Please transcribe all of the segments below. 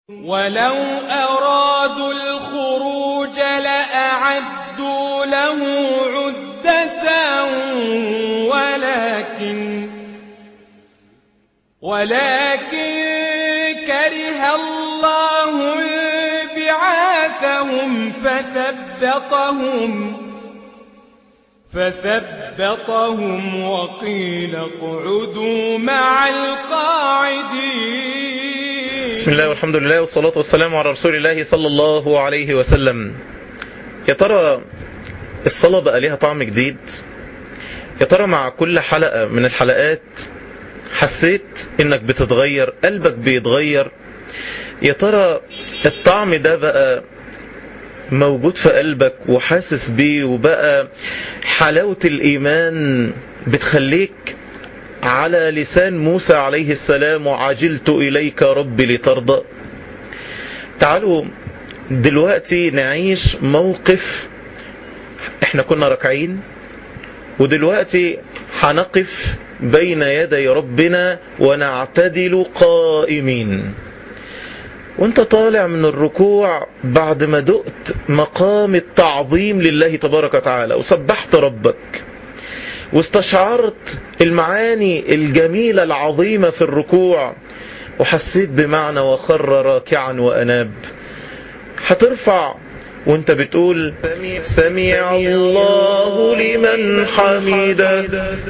وَلَوْ أَرَادُوا الْخُرُوجَ لَأَعَدُّوا لَهُ عُدَّةً وَلَٰكِن كَرِهَ اللَّهُ انبِعَاثَهُمْ فَثَبَّطَهُمْ وَقِيلَ اقْعُدُوا مَعَ الْقَاعِدِينَ بسم الله والحمد لله والصلاة والسلام على رسول الله صلى الله عليه وسلم يا ترى الصلاة بقى ليها طعم جديد يا ترى مع كل حلقة من الحلقات حسيت انك بتتغير قلبك بيتغير يا ترى الطعم ده بقى موجود في قلبك وحاسس بيه وبقى حلاوة الإيمان بتخليك على لسان موسى عليه السلام وعجلت إليك ربي لترضى تعالوا دلوقتي نعيش موقف احنا كنا راكعين ودلوقتي هنقف بين يدي ربنا ونعتدل قائمين وانت طالع من الركوع بعد ما دقت مقام التعظيم لله تبارك وتعالى وسبحت ربك واستشعرت المعاني الجميلة العظيمة في الركوع وحسيت بمعنى وخر راكعا وأناب هترفع وانت بتقول سمع الله لمن حمده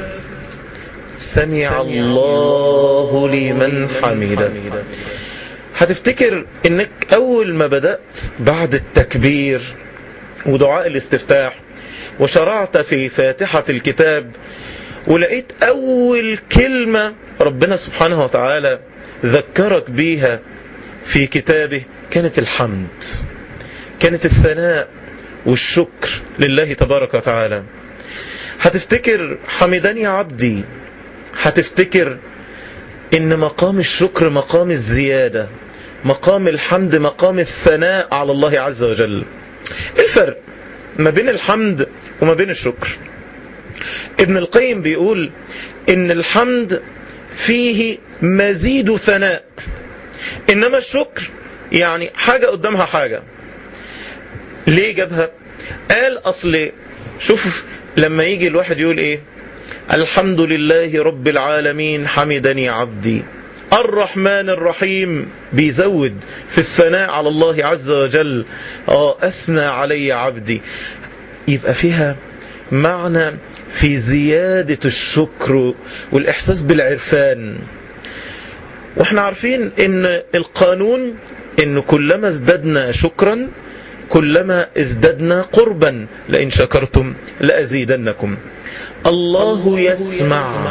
سمع الله لمن حمده هتفتكر انك اول ما بدأت بعد التكبير ودعاء الاستفتاح وشرعت في فاتحة الكتاب ولقيت اول كلمة ربنا سبحانه وتعالى ذكرك بيها في كتابه كانت الحمد كانت الثناء والشكر لله تبارك وتعالى هتفتكر حمدني عبدي هتفتكر ان مقام الشكر مقام الزيادة مقام الحمد مقام الثناء على الله عز وجل الفرق ما بين الحمد وما بين الشكر ابن القيم بيقول ان الحمد فيه مزيد ثناء انما الشكر يعني حاجة قدامها حاجة ليه جابها قال اصل شوف لما يجي الواحد يقول ايه الحمد لله رب العالمين حمدني عبدي الرحمن الرحيم بيزود في الثناء على الله عز وجل اه اثنى علي عبدي يبقى فيها معنى في زيادة الشكر والإحساس بالعرفان واحنا عارفين ان القانون ان كلما ازددنا شكرا كلما ازددنا قربا لئن شكرتم لأزيدنكم الله يسمع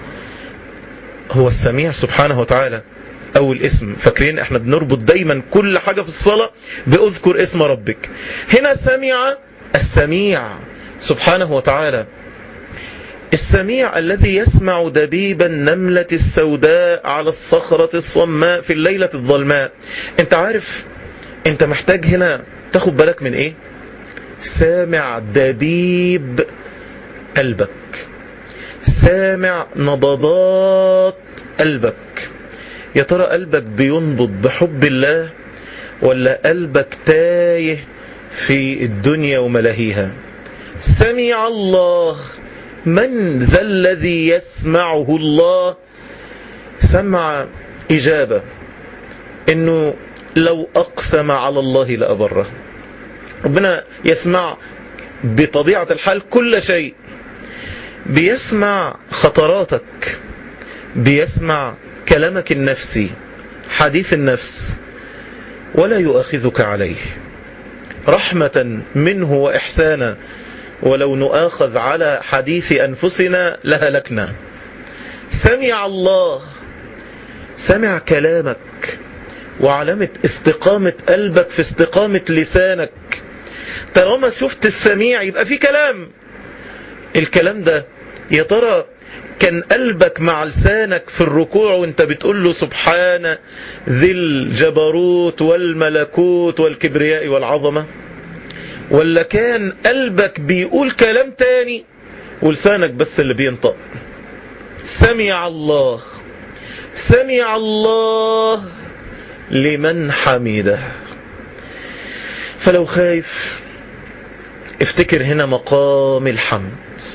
هو السميع سبحانه وتعالى أول اسم فاكرين احنا بنربط دايما كل حاجة في الصلاة بأذكر اسم ربك هنا سمع السميع سبحانه وتعالى السميع الذي يسمع دبيب النملة السوداء على الصخرة الصماء في الليلة الظلماء انت عارف انت محتاج هنا تاخد بالك من ايه سامع دبيب قلبك سامع نبضات قلبك يا ترى قلبك بينبض بحب الله ولا قلبك تايه في الدنيا وملاهيها سمع الله من ذا الذي يسمعه الله سمع إجابة إنه لو أقسم على الله لأبره ربنا يسمع بطبيعة الحال كل شيء بيسمع خطراتك بيسمع كلامك النفسي حديث النفس ولا يؤاخذك عليه رحمة منه وإحسانا ولو نؤاخذ على حديث أنفسنا لهلكنا سمع الله سمع كلامك وعلامة استقامة قلبك في استقامة لسانك طالما شفت السميع يبقى في كلام الكلام ده يا ترى كان قلبك مع لسانك في الركوع وانت بتقول له سبحان ذي الجبروت والملكوت والكبرياء والعظمة ولا كان قلبك بيقول كلام تاني ولسانك بس اللي بينطق سمع الله سمع الله لمن حمده فلو خايف افتكر هنا مقام الحمد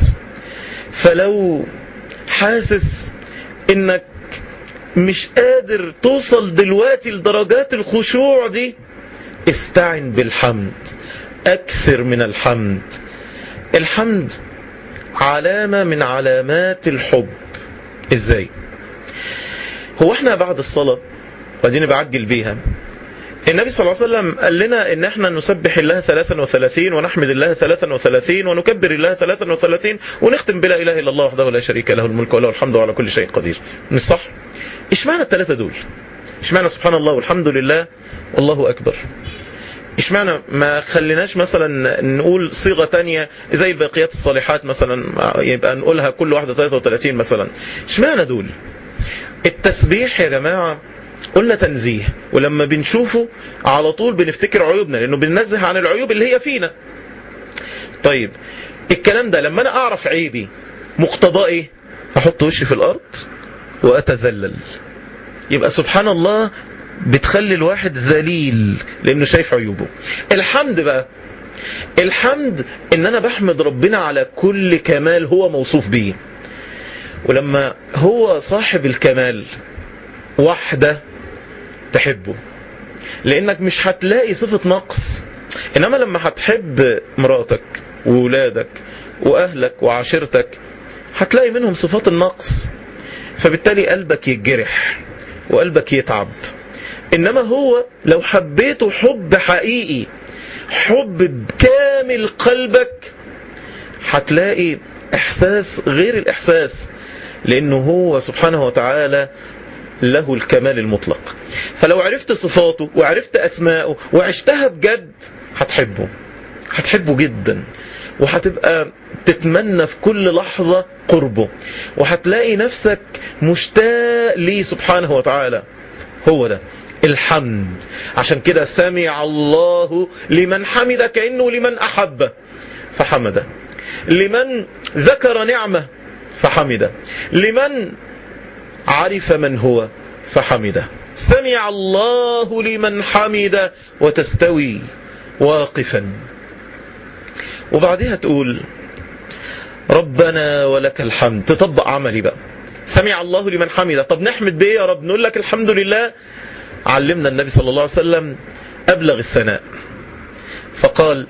فلو حاسس انك مش قادر توصل دلوقتي لدرجات الخشوع دي استعن بالحمد اكثر من الحمد الحمد علامة من علامات الحب ازاي هو احنا بعد الصلاة واديني بعجل بيها النبي صلى الله عليه وسلم قال لنا ان احنا نسبح الله 33 ونحمد الله 33 ونكبر الله 33 ونختم بلا اله الا الله وحده لا شريك له الملك وله الحمد وعلى كل شيء قدير مش صح اشمعنى الثلاثه دول اشمعنى سبحان الله والحمد لله والله اكبر اشمعنى ما خليناش مثلا نقول صيغة تانية زي بقيات الصالحات مثلا يبقى نقولها كل واحدة 33 مثلا اشمعنى دول التسبيح يا جماعة قلنا تنزيه ولما بنشوفه على طول بنفتكر عيوبنا لانه بننزه عن العيوب اللي هي فينا طيب الكلام ده لما انا اعرف عيبي مقتضاه ايه احط وشي في الارض واتذلل يبقى سبحان الله بتخلي الواحد ذليل لانه شايف عيوبه الحمد بقى الحمد ان انا بحمد ربنا على كل كمال هو موصوف به ولما هو صاحب الكمال وحده تحبه لانك مش هتلاقي صفة نقص انما لما هتحب مراتك وولادك واهلك وعشيرتك هتلاقي منهم صفات النقص فبالتالي قلبك يتجرح وقلبك يتعب انما هو لو حبيته حب حقيقي حب بكامل قلبك هتلاقي احساس غير الاحساس لانه هو سبحانه وتعالى له الكمال المطلق فلو عرفت صفاته وعرفت اسماءه وعشتها بجد هتحبه هتحبه جدا وهتبقى تتمنى في كل لحظة قربه وهتلاقي نفسك مشتاق ليه سبحانه وتعالى هو ده الحمد عشان كده سمع الله لمن حمد كأنه لمن أحب فحمده لمن ذكر نعمة فحمده لمن عرف من هو فحمده سمع الله لمن حمد وتستوي واقفا وبعدها تقول ربنا ولك الحمد تطبق عملي بقى سمع الله لمن حمد طب نحمد بايه يا رب نقول لك الحمد لله علمنا النبي صلى الله عليه وسلم أبلغ الثناء فقال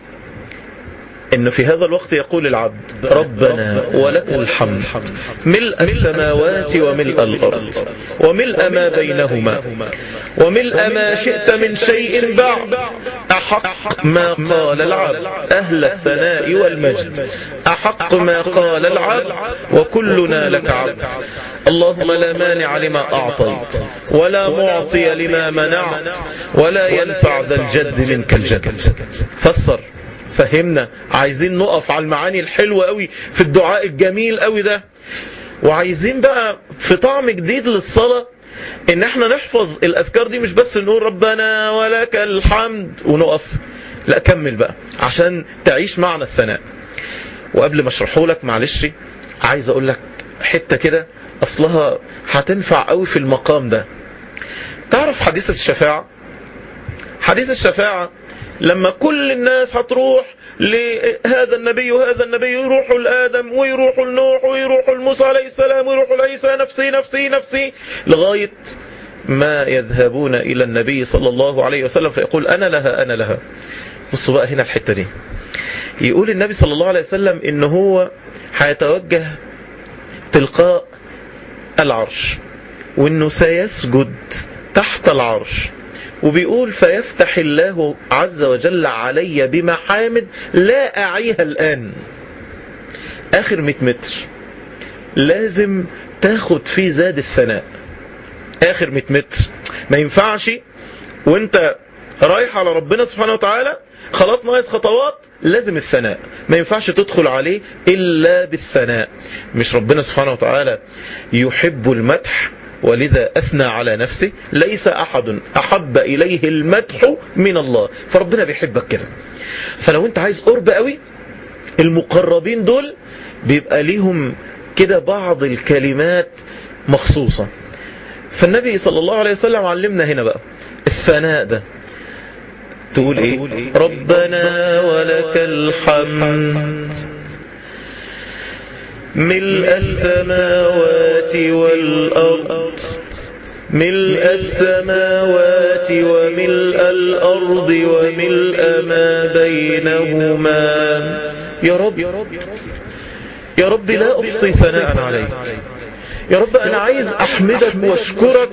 إن في هذا الوقت يقول العبد ربنا ولك الحمد ملء السماوات وملء الأرض وملء ما بينهما وملء ما شئت من شيء بعد أحق ما قال العبد أهل الثناء والمجد أحق ما قال العبد وكلنا لك عبد اللهم لا مانع لما أعطيت ولا معطي لما منعت ولا ينفع ذا الجد منك الجد فسر فهمنا عايزين نقف على المعاني الحلوة قوي في الدعاء الجميل قوي ده وعايزين بقى في طعم جديد للصلاة ان احنا نحفظ الاذكار دي مش بس نقول ربنا ولك الحمد ونقف لا كمل بقى عشان تعيش معنى الثناء وقبل ما اشرحه لك معلش عايز اقول لك حتة كده اصلها هتنفع قوي في المقام ده تعرف حديث الشفاعة حديث الشفاعة لما كل الناس هتروح لهذا النبي وهذا النبي يروحوا لآدم ويروحوا لنوح ويروحوا لموسى عليه السلام ويروحوا لعيسى نفسي نفسي نفسي لغاية ما يذهبون إلى النبي صلى الله عليه وسلم فيقول أنا لها أنا لها بصوا بقى هنا الحتة دي يقول النبي صلى الله عليه وسلم إن هو هيتوجه تلقاء العرش وإنه سيسجد تحت العرش وبيقول فيفتح الله عز وجل علي بمحامد لا أعيها الآن آخر 100 متر لازم تاخد فيه زاد الثناء آخر 100 متر ما ينفعش وانت رايح على ربنا سبحانه وتعالى خلاص ناقص خطوات لازم الثناء ما ينفعش تدخل عليه إلا بالثناء مش ربنا سبحانه وتعالى يحب المدح ولذا أثنى على نفسه ليس أحد أحب إليه المدح من الله فربنا بيحبك كده فلو أنت عايز قرب قوي المقربين دول بيبقى ليهم كده بعض الكلمات مخصوصة فالنبي صلى الله عليه وسلم علمنا هنا بقى الثناء ده تقول ايه ربنا ولك الحمد ملء السماوات والأرض ملء السماوات وملء الأرض وملء ما بينهما يا رب يا رب لا أحصي ثناء عليك يا رب أنا عايز أحمدك واشكرك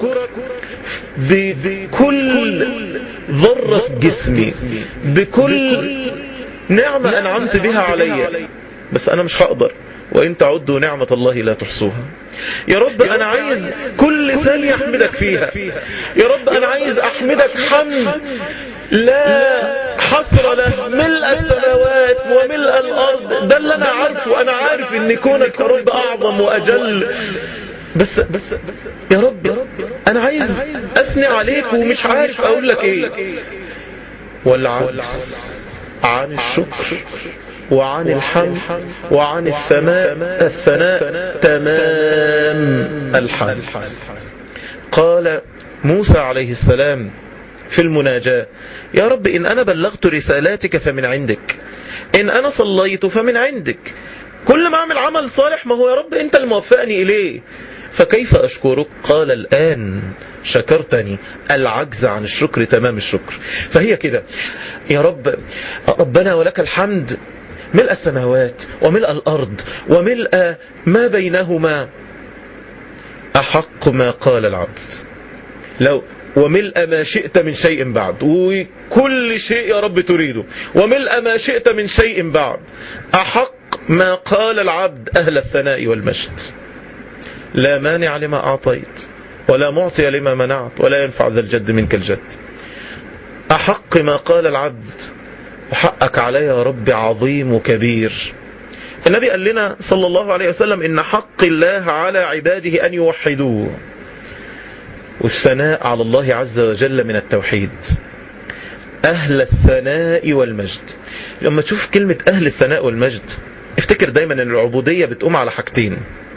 بكل ذرة في جسمي بكل نعمة أنعمت بها علي بس أنا مش هقدر وإن تعدوا نعمة الله لا تحصوها يا رب أنا عايز كل ثانية أحمدك فيها يا رب أنا عايز أحمدك حمد لا حصر له ملء السماوات وملء الأرض ده اللي أنا عارفه أنا عارف إن كونك يا رب أعظم وأجل بس بس بس يا رب يا رب أنا عايز أثني عليك ومش عارف أقول لك إيه والعكس عن الشكر وعن الحمد وعن الثناء الثناء تمام الحمد قال موسى عليه السلام في المناجاة يا رب إن أنا بلغت رسالاتك فمن عندك إن أنا صليت فمن عندك كل ما أعمل عمل صالح ما هو يا رب أنت الموفقني إليه فكيف أشكرك قال الآن شكرتني العجز عن الشكر تمام الشكر فهي كده يا رب ربنا ولك الحمد ملء السماوات وملء الأرض وملء ما بينهما أحق ما قال العبد لو وملء ما شئت من شيء بعد وكل شيء يا رب تريده وملء ما شئت من شيء بعد أحق ما قال العبد أهل الثناء والمجد لا مانع لما أعطيت ولا معطي لما منعت ولا ينفع ذا الجد منك الجد أحق ما قال العبد وحقك علي يا رب عظيم وكبير النبي قال لنا صلى الله عليه وسلم إن حق الله على عباده أن يوحدوه والثناء على الله عز وجل من التوحيد أهل الثناء والمجد لما تشوف كلمة أهل الثناء والمجد افتكر دايما أن العبودية بتقوم على حاجتين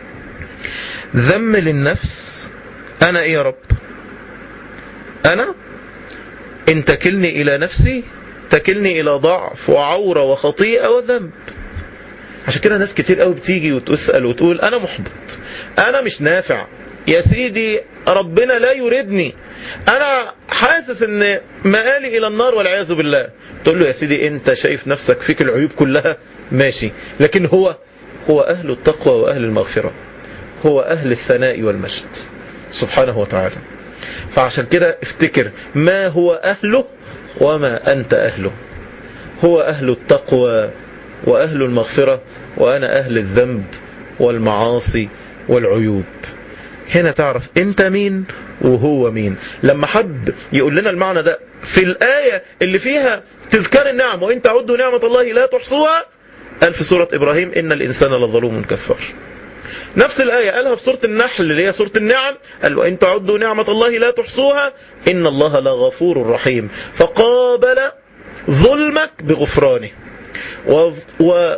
ذم للنفس أنا إيه يا رب أنا إن تكلني إلى نفسي تكلني إلى ضعف وعورة وخطيئة وذنب عشان كده ناس كتير قوي بتيجي وتسأل وتقول أنا محبط أنا مش نافع يا سيدي ربنا لا يريدني أنا حاسس أن مآلي إلى النار والعياذ بالله تقول له يا سيدي أنت شايف نفسك فيك العيوب كلها ماشي لكن هو هو أهل التقوى وأهل المغفرة هو أهل الثناء والمجد سبحانه وتعالى فعشان كده افتكر ما هو أهله وما أنت أهله هو أهل التقوى وأهل المغفرة وأنا أهل الذنب والمعاصي والعيوب هنا تعرف انت مين وهو مين لما حب يقول لنا المعنى ده في الآية اللي فيها تذكار النعم وإن تعدوا نعمة الله لا تحصوها قال في سورة إبراهيم إن الإنسان لظلوم كفار نفس الآية قالها في سورة النحل اللي هي سورة النعم قال وإن تعدوا نعمة الله لا تحصوها إن الله لغفور رحيم فقابل ظلمك بغفرانه و... و...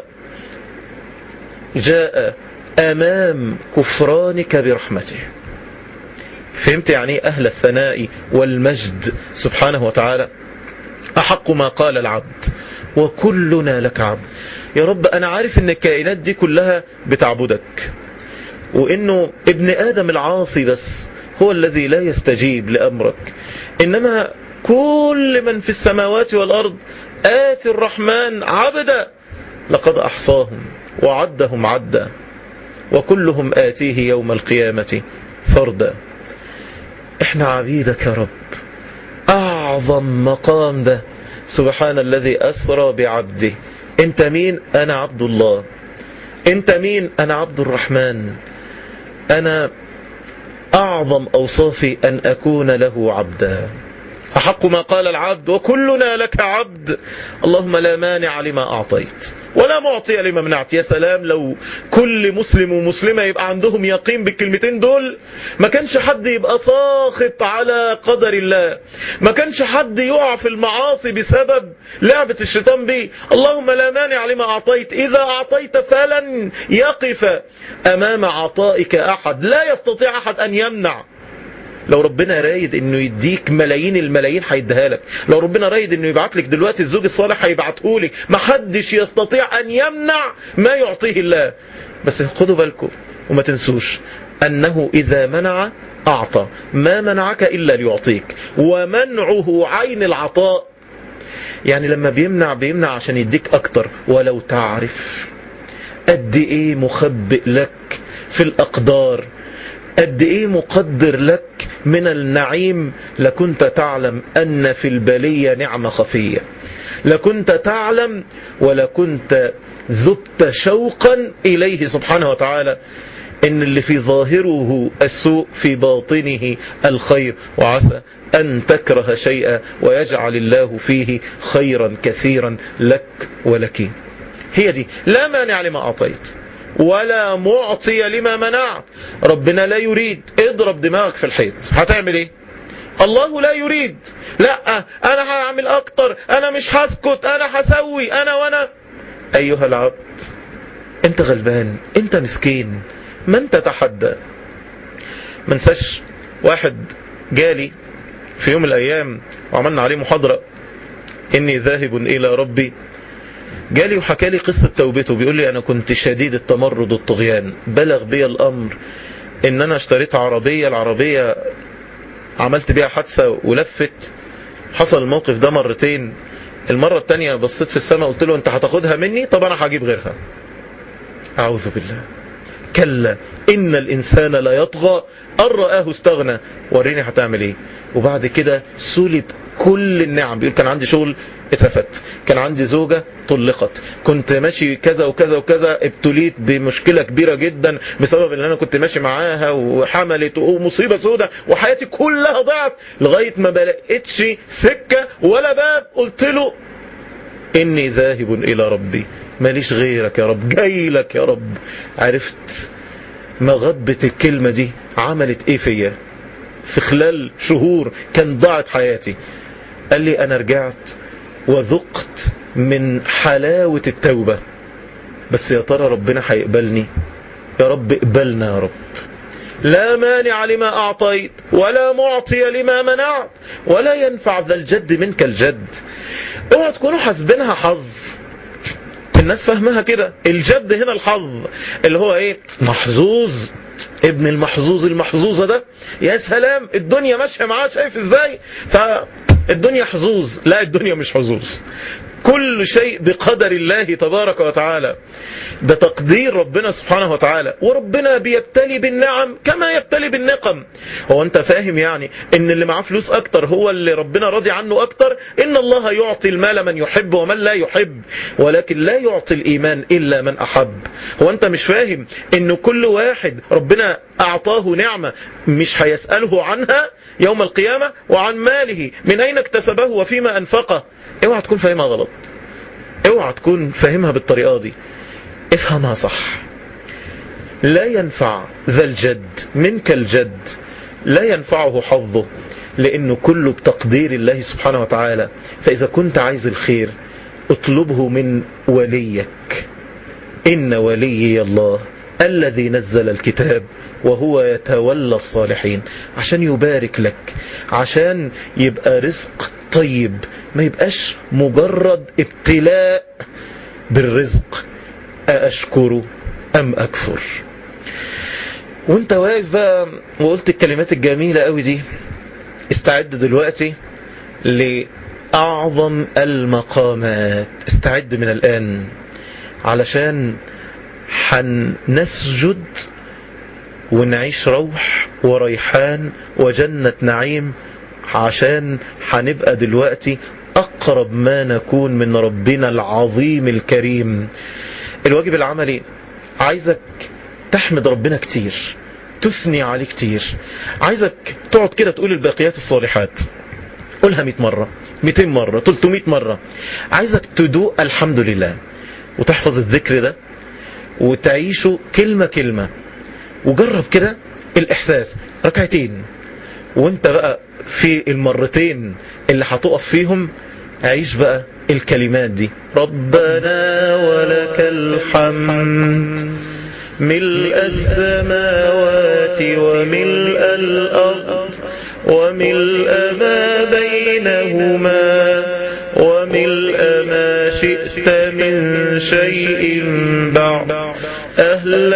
جاء أمام كفرانك برحمته فهمت يعني أهل الثناء والمجد سبحانه وتعالى أحق ما قال العبد وكلنا لك عبد يا رب أنا عارف أن الكائنات دي كلها بتعبدك وأنه ابن آدم العاصي بس هو الذي لا يستجيب لأمرك إنما كل من في السماوات والأرض آتي الرحمن عبدا لقد أحصاهم وعدهم عدا وكلهم آتيه يوم القيامة فردا احنا عبيدك يا رب أعظم مقام ده سبحان الذي أسرى بعبده انت مين أنا عبد الله انت مين أنا عبد الرحمن أنا أعظم أوصافي أن أكون له عبدا أحق ما قال العبد وكلنا لك عبد اللهم لا مانع لما أعطيت ولا معطي لما منعت يا سلام لو كل مسلم ومسلمة يبقى عندهم يقين بالكلمتين دول ما كانش حد يبقى ساخط على قدر الله ما كانش حد يقع في المعاصي بسبب لعبة الشيطان بيه اللهم لا مانع لما أعطيت إذا أعطيت فلن يقف أمام عطائك أحد لا يستطيع أحد أن يمنع لو ربنا رايد انه يديك ملايين الملايين هيديها لك لو ربنا رايد انه يبعت لك دلوقتي الزوج الصالح هيبعته لك ما حدش يستطيع ان يمنع ما يعطيه الله بس خدوا بالكم وما تنسوش انه اذا منع اعطى ما منعك الا ليعطيك ومنعه عين العطاء يعني لما بيمنع بيمنع عشان يديك اكتر ولو تعرف قد ايه مخبئ لك في الاقدار قد ايه مقدر لك من النعيم لكنت تعلم ان في البلية نعمة خفية لكنت تعلم ولكنت ذبت شوقا اليه سبحانه وتعالى ان اللي في ظاهره السوء في باطنه الخير وعسى ان تكره شيئا ويجعل الله فيه خيرا كثيرا لك ولك هي دي لا مانع لما اعطيت ولا معطي لما منعت ربنا لا يريد اضرب دماغك في الحيط هتعمل ايه الله لا يريد لا انا هعمل اكتر انا مش هسكت انا هسوي انا وانا ايها العبد انت غلبان انت مسكين من تتحدى منساش واحد جالي في يوم من الايام وعملنا عليه محاضرة اني ذاهب الى ربي جالي وحكى لي قصة توبته بيقول لي انا كنت شديد التمرد والطغيان بلغ بي الامر ان انا اشتريت عربية العربية عملت بيها حادثة ولفت حصل الموقف ده مرتين المرة التانية بصيت في السماء قلت له انت هتاخدها مني طب انا هجيب غيرها اعوذ بالله كلا ان الانسان لا يطغى ان رآه استغنى وريني هتعمل ايه وبعد كده سلب كل النعم بيقول كان عندي شغل اترفدت كان عندي زوجة طلقت كنت ماشي كذا وكذا وكذا ابتليت بمشكلة كبيرة جدا بسبب ان انا كنت ماشي معاها وحملت ومصيبة سودة وحياتي كلها ضاعت لغاية ما بلقتش سكة ولا باب قلت له اني ذاهب الى ربي ماليش غيرك يا رب جاي لك يا رب عرفت مغبة الكلمة دي عملت ايه فيا في خلال شهور كان ضاعت حياتي قال لي انا رجعت وذقت من حلاوة التوبة بس يا ترى ربنا هيقبلني يا رب اقبلنا يا رب لا مانع لما أعطيت ولا معطي لما منعت ولا ينفع ذا الجد منك الجد اوعوا تكونوا حاسبينها حظ الناس فاهمها كده الجد هنا الحظ اللي هو ايه محظوظ ابن المحظوظ المحظوظة ده يا سلام الدنيا ماشية معاه شايف ازاي فالدنيا حظوظ لا الدنيا مش حظوظ كل شيء بقدر الله تبارك وتعالى ده تقدير ربنا سبحانه وتعالى وربنا بيبتلي بالنعم كما يبتلي بالنقم هو انت فاهم يعني ان اللي معاه فلوس اكتر هو اللي ربنا راضي عنه اكتر ان الله يعطي المال من يحب ومن لا يحب ولكن لا يعطي الايمان الا من احب هو انت مش فاهم ان كل واحد ربنا اعطاه نعمة مش هيسأله عنها يوم القيامة وعن ماله من اين اكتسبه وفيما انفقه اوعى تكون فاهمها غلط اوعى تكون فاهمها بالطريقة دي افهمها صح لا ينفع ذا الجد منك الجد لا ينفعه حظه لانه كله بتقدير الله سبحانه وتعالى فاذا كنت عايز الخير اطلبه من وليك ان وليي الله الذي نزل الكتاب وهو يتولى الصالحين عشان يبارك لك عشان يبقى رزق طيب ما يبقاش مجرد ابتلاء بالرزق أأشكر أم أكفر وانت واقف بقى وقلت الكلمات الجميلة قوي دي استعد دلوقتي لأعظم المقامات استعد من الآن علشان حنسجد ونعيش روح وريحان وجنة نعيم عشان هنبقى دلوقتي أقرب ما نكون من ربنا العظيم الكريم الواجب العملي عايزك تحمد ربنا كتير تثني عليه كتير عايزك تقعد كده تقول الباقيات الصالحات قولها 100 مرة 200 مرة 300 مرة عايزك تدوق الحمد لله وتحفظ الذكر ده وتعيشه كلمة كلمة وجرب كده الإحساس ركعتين وانت بقى في المرتين اللي هتقف فيهم عيش بقى الكلمات دي ربنا ولك الحمد ملء السماوات وملء الأرض وملء ما بينهما وملء ما شئت من شيء بعد أهل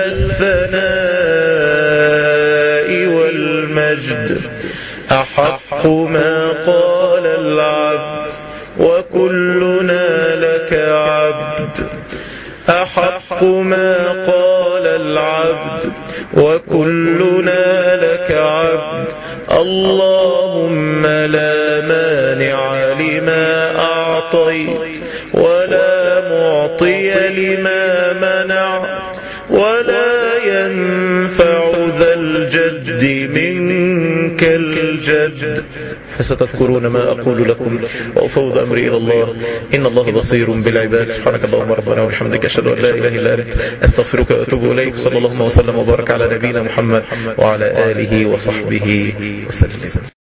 الثناء والمجد أحق ما قال العبد وكلنا لك عبد أحق ما قال العبد وكلنا لك عبد اللهم لا مانع لما أعطيت ولا معطي لما منعت ولا ينفع ذا الجد منك الجد فستذكرون ما أقول لكم وأفوض أمري إلى الله إن الله بصير بالعباد سبحانك اللهم ربنا وبحمدك أشهد أن لا إله إلا أنت أستغفرك وأتوب إليك صلى الله وسلم وبارك على نبينا محمد وعلى آله وصحبه وسلم